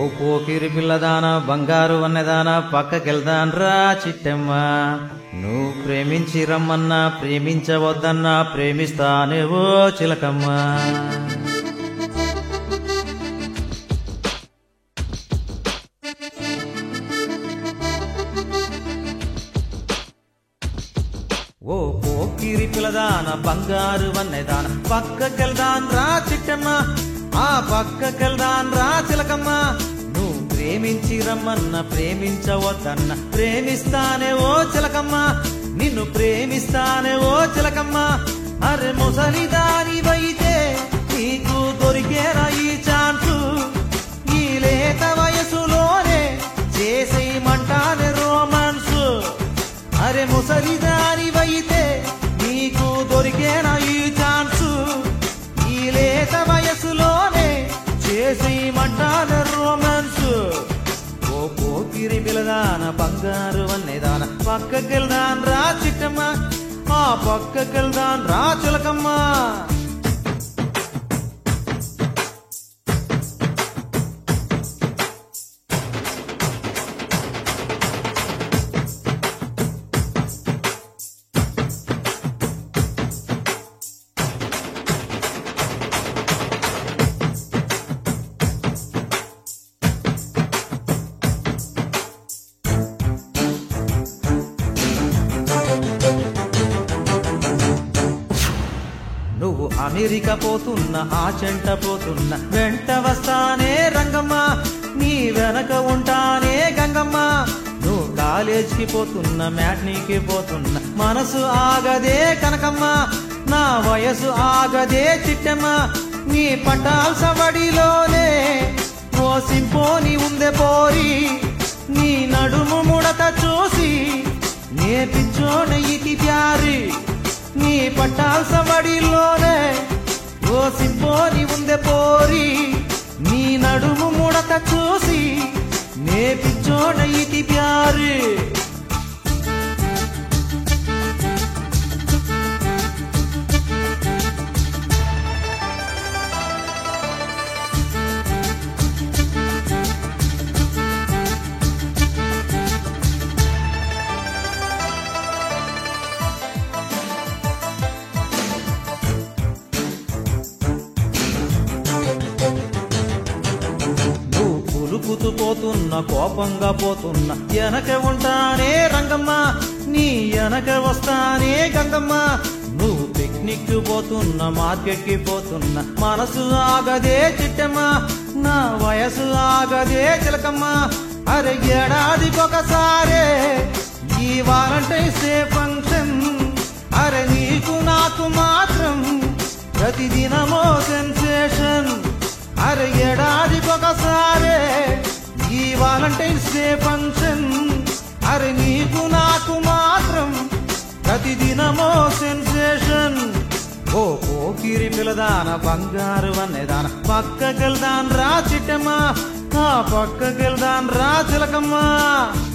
పోకిరి పిల్లదాన బంగారు అన్నదాన పక్కకెళ్దాన్ రా చిట్టమ్మ నువ్వు ప్రేమించి రమ్మన్నా ప్రేమించవద్దన్నా ప్రేమిస్తానేవో చిలకమ్మ ఓ పోకిరి పిల్లదాన బంగారు వన్నెదాన పక్కకెళ్దాన్ రా చిట్టమ్మ ఆ పక్కకెళ్దాన్ రా చిలకమ్మ నువ్వు ప్రేమించి రమ్మన్న ప్రేమించవద్దన్న ప్రేమిస్తానే ఓ చిలకమ్మ నిన్ను ప్రేమిస్తానే ఓ చిలకమ్మ అరే ముసలి దానివైతే నీకు దొరికేనా ఈ ఛాన్సు ఈ లేత వయసులోనే చేసేయమంటానే రోమాన్సు అరే ముసలిదానివైతే నీకు దొరికేనా ఈ ఛాన్సు ఈ లేత వయసులోనే చేసేయమంటాన రొమాన్స్ ఓ పోకిరి పిల్లదాన బంగారు వన్నెదాన పక్కకెళ్దాన్ రా చిట్టమ్మ ఆ పక్కకెళ్దాన్ రా చిలకమ్మ నువ్వు అమెరికా పోతున్న ఆ చెంట పోతున్న వెంట వస్తానే రంగమ్మ నీ వెనక ఉంటానే గంగమ్మ నువ్వు కాలేజీకి పోతున్న మ్యాట్నీకి పోతున్న మనసు ఆగదే కనకమ్మ నా వయసు ఆగదే చిట్టమ్మ నీ పటాల్ సవడిలోనే ఓ సింపోని ఉందే పోరి నీ నడుము ముడత చూసి నే పిచ్చోన ఇతి ప్యారి నీ పట్టాల్ సవడిలోనే ఓ సింపోని ఉందే పోరి నీ నడుము ముడత చూసి నే పిచ్చోన ఇతి ప్యారి నువ్వు పులుపుతూ పోతున్న కోపంగా పోతున్న వెనక ఉంటానే రంగమ్మ నీ వెనక వస్తానే గంగమ్మ నువ్వు పిక్నిక్ పోతున్న మార్కెట్ కి పోతున్న మనసు ఆగదే చిట్టమ్మ నా వయసు ఆగదే చిలకమ్మ అరే ఏడాదికొకసారే ఈ వాలంటైన్స్ డే ఫంక్షన్ అరే నీకు నాకు మాత్రం ప్రతిదినమో సెన్సేషన్ అరే ఏడాదికొకసారే ఈ వాలంటైన్స్ డే ఫంక్షన్ అరే నీకు నాకు మాత్రం ప్రతిదినమో సెన్సేషన్ ఓ పోకిరి పిల్లదాన బంగారు వన్నెదాన పక్కకెళ్దాన్ రా చిట్టమ్మ ఆ పక్కకెళ్దాన్ రా చిలకమ్మ